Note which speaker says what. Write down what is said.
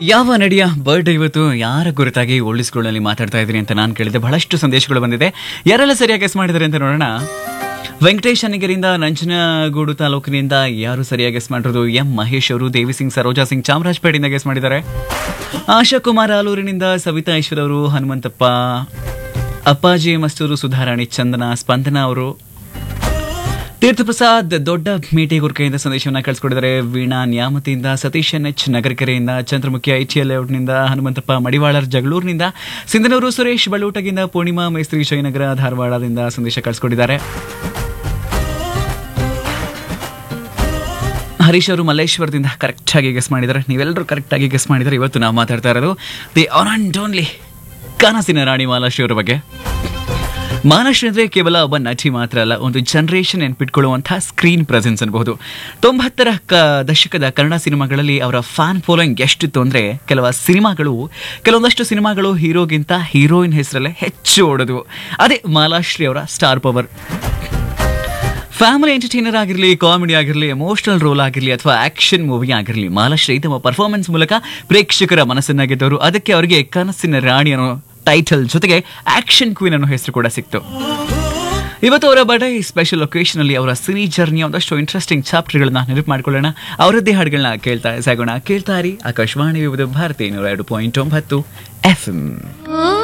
Speaker 1: ಯಾವ ನಡಿಯ ಬರ್ಡೇ ಇವತ್ತು ಯಾರ ಕುರಿತಾಗಿ ಓಲ್ಡಿಸ್ಗಳಲ್ಲಿ ಮಾತಾಡ್ತಾ ಇದ್ದೀನಿ ಅಂತ ನಾನು ಕೇಳಿದೆ ಬಹಳಷ್ಟು ಸಂದೇಶಗಳು ಬಂದಿದೆ ಯಾರೆಲ್ಲ ಸರಿಯಾಗಿ ಗೆಸ್ ಮಾಡಿದ್ದಾರೆ ಅಂತ ನೋಡೋಣ ವೆಂಕಟೇಶ್ ಅನಿಗರಿಂದ ನಂಜನಗೂಡು ತಾಲೂಕಿನಿಂದ ಯಾರು ಸರಿಯಾಗಿ ಗೆಸ್ ಮಾಡಿರೋದು ಎಂ ಮಹೇಶ್ ಅವರು ದೇವಿ ಸಿಂಗ್ ಸರೋಜಾ ಸಿಂಗ್ ಚಾಮರಾಜಪೇಟೆಯಿಂದ ಗೆಸ್ ಮಾಡಿದ್ದಾರೆ ಆಶಾ ಕುಮಾರ್ ಆಲೂರಿನಿಂದ ಸವಿತಾ ಈಶ್ವರ್ ಅವರು ಹನುಮಂತಪ್ಪ ಅಪ್ಪಾಜಿ ಮಸ್ತೂರು ಸುಧಾರಾಣಿ ಚಂದನ ಸ್ಪಂದನ ಅವರು ತೀರ್ಥಪ್ರಸಾದ್ ದೊಡ್ಡ ಮೇಟಿಗುರ್ಕೆಯಿಂದ ಸಂದೇಶವನ್ನ ಕಳಿಸ್ಕೊಡಿದ್ದಾರೆ ವೀಣಾ ನ್ಯಾಮತಿಯಿಂದ ಸತೀಶ್ ಎನ್ ಎಚ್ ನಗರಕೆರೆಯಿಂದ ಚಂದ್ರಮುಖಿ ಐಟಿಎಲ್ ಲೇಔಟ್ನಿಂದ ಹನುಮಂತಪ್ಪ ಮಡಿವಾಳರ್ ಜಗಳೂರಿನಿಂದ ಸಿಂಧನೂರು ಸುರೇಶ್ ಬಲೂಟಗಿಂದ ಪೂರ್ಣಿಮಾ ಮೈತ್ರಿ ಜಯನಗರ ಧಾರವಾಡದಿಂದ ಸಂದೇಶ ಕಳಿಸ್ಕೊಟ್ಟಿದ್ದಾರೆ ಹರೀಶ್ ಅವರು ಮಲ್ಲೇಶ್ವರದಿಂದ ಕರೆಕ್ಟ್ ಆಗಿ ಗೆಸ್ ಮಾಡಿದ್ದಾರೆ ನೀವೆಲ್ಲರೂ ಕರೆಕ್ಟ್ ಆಗಿ ಗೆಸ್ ಮಾಡಿದ್ದಾರೆ ಇವತ್ತು ನಾವು ಮಾತಾಡ್ತಾ ಇರೋದು ದಿ ಆನ್ ಅಂಡ್ ಓನ್ಲಿ ಕನಸಿನ ರಾಣಿ ಮಾಲಾಶ್ರೀ ಅವರ ಬಗ್ಗೆ ಮಾಲಾಶ್ರೀ ಅಂದ್ರೆ ಕೇವಲ ಒಬ್ಬ ನಟಿ ಮಾತ್ರ ಅಲ್ಲ ಒಂದು ಜನರೇಷನ್ ನೆನ್ಪಿಟ್ಕೊಳ್ಳುವಂತಹ ಸ್ಕ್ರೀನ್ ಪ್ರೆಸೆನ್ಸ್ ಅನ್ಬಹುದು ತೊಂಬತ್ತರ ಕ ದಶಕದ ಕನ್ನಡ ಸಿನಿಮಾಗಳಲ್ಲಿ ಅವರ ಫ್ಯಾನ್ ಫಾಲೋಯಿಂಗ್ ಎಷ್ಟಿತ್ತು ಅಂದ್ರೆ ಕೆಲವು ಸಿನಿಮಾಗಳು ಕೆಲವೊಂದಷ್ಟು ಸಿನಿಮಾಗಳು ಹೀರೋಗಿಂತ ಹೀರೋಯಿನ್ ಹೆಸರಲ್ಲೇ ಹೆಚ್ಚು ಓಡೋದು ಅದೇ ಮಾಲಾಶ್ರೀ ಅವರ ಸ್ಟಾರ್ ಪವರ್ ಫ್ಯಾಮಿಲಿ ಎಂಟರ್ಟೈನರ್ ಆಗಿರಲಿ ಕಾಮಿಡಿ ಆಗಿರಲಿ ಎಮೋಷನಲ್ ರೋಲ್ ಆಗಿರಲಿ ಅಥವಾ ಆಕ್ಷನ್ ಮೂವಿ ಆಗಿರಲಿ ಮಾಲಾಶ್ರೀ ತಮ್ಮ ಪರ್ಫಾರ್ಮೆನ್ಸ್ ಮೂಲಕ ಪ್ರೇಕ್ಷಕರ ಮನಸ್ಸನ್ನ ಗೆದ್ದವರು ಅದಕ್ಕೆ ಅವರಿಗೆ ಕನಸಿನ ರಾಣಿ ಅನ್ನೋ ಟೈಟಲ್ ಜೊತೆಗೆ ಆಕ್ಷನ್ ಕ್ವೀನ್ ಅನ್ನೋ ಹೆಸರು ಕೂಡ ಸಿಕ್ತು ಇವತ್ತು ಅವರ ಬರ್ಡೇ ಸ್ಪೆಷಲ್ ಒಕೇಶನ್ ಅಲ್ಲಿ ಅವರ ಸಿನಿ ಜರ್ನಿಯ ಒಂದಷ್ಟು ಇಂಟ್ರೆಸ್ಟಿಂಗ್ ಚಾಪ್ಟರ್ಗಳನ್ನ ನೆನಪು ಮಾಡ್ಕೊಳ್ಳೋಣ ಅವರದ್ದೇ ಹಾಡುಗಳನ್ನ ಕೇಳ್ತಾ ಸಾಗೋಣ ಕೇಳ್ತಾ ಇರಿ ಆಕಾಶವಾಣಿ ವಿವಿಧ ಭಾರತಿ ನೂರ ಎರಡು ಪಾಯಿಂಟ್ ಒಂಬತ್ತು ಎಫ್ ಎಂ
Speaker 2: ಓ